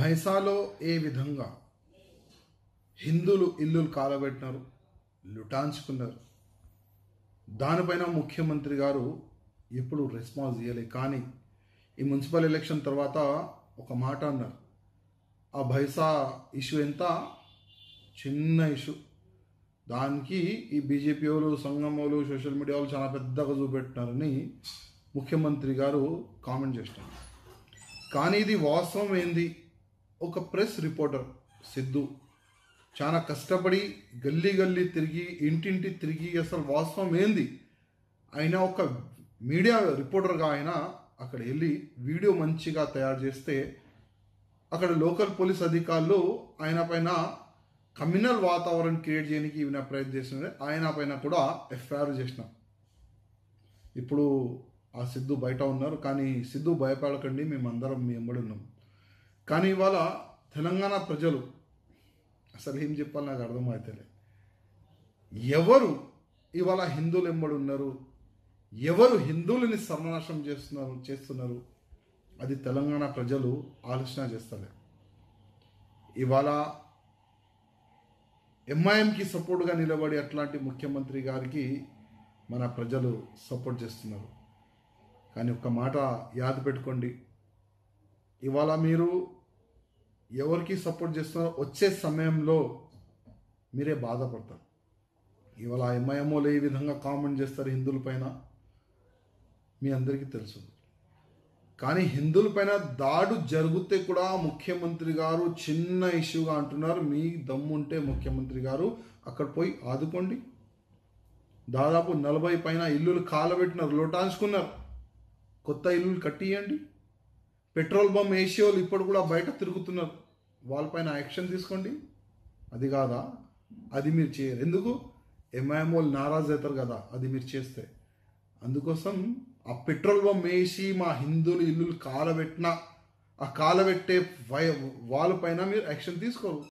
భైసాలో ఏ విధంగా హిందువులు ఇల్లులు కాలబెట్టినారు లుటాంచుకున్నారు దానిపైన ముఖ్యమంత్రి గారు ఎప్పుడు రెస్పాన్స్ ఇవ్వలే కానీ ఈ మున్సిపల్ ఎలక్షన్ తర్వాత ఒక మాట అన్నారు ఆ భైసా ఇష్యూ ఎంత చిన్న ఇష్యూ దానికి ఈ బీజేపీ వాళ్ళు సంఘం వాళ్ళు సోషల్ మీడియా వాళ్ళు చాలా పెద్దగా చూపెట్టినారని ముఖ్యమంత్రి గారు కామెంట్ చేసినారు కానీ ఇది వాస్తవం ఏంది ఒక ప్రెస్ రిపోర్టర్ సిద్ధు చాలా కష్టపడి గల్లీ గల్లీ తిరిగి ఇంటింటి తిరిగి అసలు వాస్తవం ఏంది ఆయన ఒక మీడియా రిపోర్టర్గా ఆయన అక్కడ వెళ్ళి వీడియో మంచిగా తయారు చేస్తే అక్కడ లోకల్ పోలీస్ అధికారులు ఆయన పైన కమ్యూనల్ వాతావరణం క్రియేట్ చేయడానికి ఈయన ప్రయత్నం చేస్తున్నారు ఆయన పైన కూడా ఎఫ్ఐఆర్ చేసిన ఇప్పుడు ఆ సిద్ధు బయట ఉన్నారు కానీ సిద్ధు భయపడకండి మేమందరం మీ ఎంబడి ఉన్నాం కానీ ఇవాళ తెలంగాణ ప్రజలు అసలు ఏం చెప్పాలి నాకు అర్థమవుతలే ఎవరు ఇవాళ హిందువులు ఎంబడి ఉన్నారు ఎవరు హిందువులని సర్వనాశనం చేస్తున్నారు చేస్తున్నారు అది తెలంగాణ ప్రజలు ఆలోచన చేస్తారు ఇవాళ ఎంఐఎంకి సపోర్ట్గా నిలబడి అట్లాంటి ముఖ్యమంత్రి గారికి మన ప్రజలు సపోర్ట్ చేస్తున్నారు కానీ ఒక్క మాట యాద పెట్టుకోండి ఇవాళ మీరు ఎవరికి సపోర్ట్ చేస్తున్నారో వచ్చే సమయంలో మీరే బాధపడతారు ఇవాళ ఎంఐఎంఓలు ఏ విధంగా కామెంట్ చేస్తారు హిందువుల పైన మీ అందరికీ తెలుసు కానీ హిందువుల పైన దాడు జరిగితే కూడా ముఖ్యమంత్రి గారు చిన్న ఇష్యూగా అంటున్నారు మీ దమ్ముంటే ముఖ్యమంత్రి గారు అక్కడ పోయి ఆదుకోండి దాదాపు నలభై పైన ఇల్లులు కాలబెట్టినారు లోటాంచుకున్నారు కొత్త ఇల్లులు కట్టియండి పెట్రోల్ బంప్ వేసే వాళ్ళు ఇప్పుడు కూడా బయట తిరుగుతున్నారు వాళ్ళపైన యాక్షన్ తీసుకోండి అది కాదా అది మీరు చేయరు ఎందుకు ఎంఐఎం వాళ్ళు నారాజ్ అవుతారు కదా అది మీరు చేస్తే అందుకోసం ఆ పెట్రోల్ బంప్ వేసి మా హిందువులు ఇల్లులు కాలబెట్టిన ఆ కాలబెట్టే వై వాళ్ళపైన మీరు యాక్షన్ తీసుకోరు